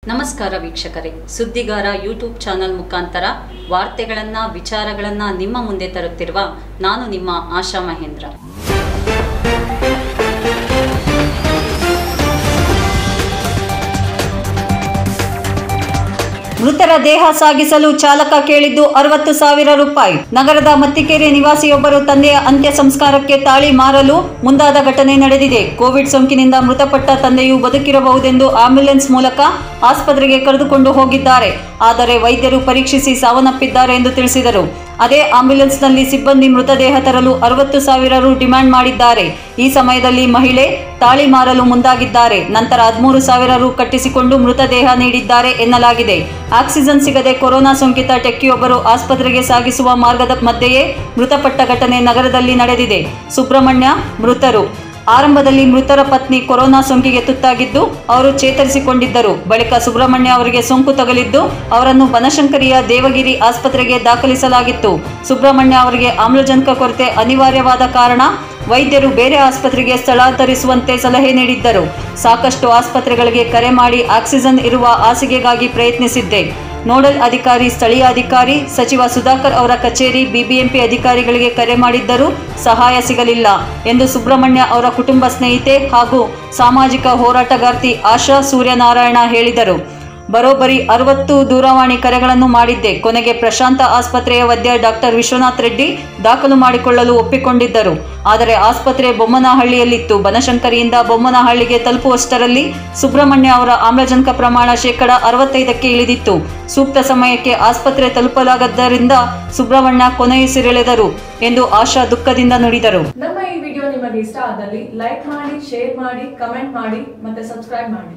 ನಮಸ್ಕಾರ ವೀಕ್ಷಕರೇ ಸುದ್ದಿಗಾರ YouTube channel ಮುಖಾಂತರ ವಾರ್ತೆಗಳನ್ನು ವಿಚಾರಗಳನ್ನು ನಿಮ್ಮ ಮುಂದೆ ತರುತ್ತಿರುವ ನಾನು ನಿಮ್ಮ ಆಶಾ ಮಹೇಂದ್ರ ಮೃತರ ದೇಹ ಸಾಗಿಸಲು ಚಾಲಕ ಕೇಳಿದ್ದು ಅರವತ್ತು ಸಾವಿರ ರೂಪಾಯಿ ನಗರದ ಮತ್ತಿಕೆರೆ ನಿವಾಸಿಯೊಬ್ಬರು ತಂದೆಯ ಅಂತ್ಯ ಸಂಸ್ಕಾರಕ್ಕೆ ತಾಳಿ ಮಾರಲು ಮುಂದಾದ ಘಟನೆ ನಡೆದಿದೆ ಕೋವಿಡ್ ಸೋಂಕಿನಿಂದ ಮೃತಪಟ್ಟ ತಂದೆಯು ಬದುಕಿರಬಹುದೆಂದು ಆಂಬ್ಯುಲೆನ್ಸ್ ಮೂಲಕ ಆಸ್ಪತ್ರೆಗೆ ಕರೆದುಕೊಂಡು ಹೋಗಿದ್ದಾರೆ ಆದರೆ ವೈದ್ಯರು ಪರೀಕ್ಷಿಸಿ ಸಾವನ್ನಪ್ಪಿದ್ದಾರೆ ಎಂದು ತಿಳಿಸಿದರು ಅದೇ ಆಂಬ್ಯುಲೆನ್ಸ್ನಲ್ಲಿ ಸಿಬ್ಬಂದಿ ಮೃತದೇಹ ತರಲು ಅರವತ್ತು ಸಾವಿರ ರು ಡಿಮ್ಯಾಂಡ್ ಮಾಡಿದ್ದಾರೆ ಈ ಸಮಯದಲ್ಲಿ ಮಹಿಳೆ ತಾಳಿ ಮಾರಲು ಮುಂದಾಗಿದ್ದಾರೆ ನಂತರ ಹದಿಮೂರು ಸಾವಿರ ರು ಕಟ್ಟಿಸಿಕೊಂಡು ಮೃತದೇಹ ನೀಡಿದ್ದಾರೆ ಎನ್ನಲಾಗಿದೆ ಆಕ್ಸಿಜನ್ ಸಿಗದೆ ಕೊರೋನಾ ಸೋಂಕಿತ ಟೆಕ್ಕಿಯೊಬ್ಬರು ಆಸ್ಪತ್ರೆಗೆ ಸಾಗಿಸುವ ಮಾರ್ಗದ ಮಧ್ಯೆಯೇ ಮೃತಪಟ್ಟ ಘಟನೆ ನಗರದಲ್ಲಿ ನಡೆದಿದೆ ಸುಬ್ರಹ್ಮಣ್ಯ ಮೃತರು ಆರಂಭದಲ್ಲಿ ಮೃತರ ಪತ್ನಿ ಕೊರೋನಾ ಸೋಂಕಿಗೆ ತುತ್ತಾಗಿದ್ದು ಅವರು ಚೇತರಿಸಿಕೊಂಡಿದ್ದರು ಬಳಿಕ ಸುಬ್ರಹ್ಮಣ್ಯ ಅವರಿಗೆ ಸೋಂಕು ತಗುಲಿದ್ದು ಅವರನ್ನು ಬನಶಂಕರಿಯ ದೇವಗಿರಿ ಆಸ್ಪತ್ರೆಗೆ ದಾಖಲಿಸಲಾಗಿತ್ತು ಸುಬ್ರಹ್ಮಣ್ಯ ಅವರಿಗೆ ಆಮ್ಲಜನಕ ಕೊರತೆ ಅನಿವಾರ್ಯವಾದ ಕಾರಣ ವೈದ್ಯರು ಬೇರೆ ಆಸ್ಪತ್ರೆಗೆ ಸ್ಥಳಾಂತರಿಸುವಂತೆ ಸಲಹೆ ನೀಡಿದ್ದರು ಸಾಕಷ್ಟು ಆಸ್ಪತ್ರೆಗಳಿಗೆ ಕರೆ ಮಾಡಿ ಆಕ್ಸಿಜನ್ ಇರುವ ಹಾಸಿಗೆಗಾಗಿ ಪ್ರಯತ್ನಿಸಿದ್ದೆ ನೋಡಲ್ ಅಧಿಕಾರಿ ಸ್ಥಳೀಯ ಅಧಿಕಾರಿ ಸಚಿವ ಸುಧಾಕರ್ ಅವರ ಕಚೇರಿ ಬಿಬಿಎಂಪಿ ಅಧಿಕಾರಿಗಳಿಗೆ ಕರೆ ಮಾಡಿದ್ದರೂ ಸಹಾಯ ಸಿಗಲಿಲ್ಲ ಎಂದು ಸುಬ್ರಹ್ಮಣ್ಯ ಅವರ ಕುಟುಂಬ ಸ್ನೇಹಿತೆ ಹಾಗೂ ಸಾಮಾಜಿಕ ಹೋರಾಟಗಾರ್ತಿ ಆಶಾ ಸೂರ್ಯನಾರಾಯಣ ಹೇಳಿದರು ಬರೋಬ್ಬರಿ ಅರವತ್ತು ದೂರವಾಣಿ ಕರೆಗಳನ್ನು ಮಾಡಿದ್ದೆ ಕೊನೆಗೆ ಪ್ರಶಾಂತ ಆಸ್ಪತ್ರೆಯ ವೈದ್ಯ ಡಾಕ್ಟರ್ ವಿಶ್ವನಾಥ್ ರೆಡ್ಡಿ ದಾಖಲು ಮಾಡಿಕೊಳ್ಳಲು ಒಪ್ಪಿಕೊಂಡಿದ್ದರು ಆದರೆ ಆಸ್ಪತ್ರೆ ಬೊಮ್ಮನಹಳ್ಳಿಯಲ್ಲಿತ್ತು ಬನಶಂಕರಿಯಿಂದ ಬೊಮ್ಮನಹಳ್ಳಿಗೆ ತಲುಪುವಷ್ಟರಲ್ಲಿ ಸುಬ್ರಹ್ಮಣ್ಯ ಅವರ ಆಮ್ಲಜನಕ ಪ್ರಮಾಣ ಶೇಕಡ ಅರವತ್ತೈದಕ್ಕೆ ಇಳಿದಿತ್ತು ಸೂಕ್ತ ಸಮಯಕ್ಕೆ ಆಸ್ಪತ್ರೆ ತಲುಪಲಾಗದ್ದರಿಂದ ಸುಬ್ರಹ್ಮಣ್ಯ ಕೊನೆಯುಸಿರೆಳೆದರು ಎಂದು ಆಶಾ ದುಃಖದಿಂದ ನುಡಿದರು ನಮ್ಮ ಈ ವಿಡಿಯೋ ನಿಮಗೆ ಇಷ್ಟ ಆದಲ್ಲಿ ಲೈಕ್ ಮಾಡಿ ಶೇರ್ ಮಾಡಿ ಕಮೆಂಟ್ ಮಾಡಿ ಮತ್ತೆ ಸಬ್ಸ್ಕ್ರೈಬ್ ಮಾಡಿ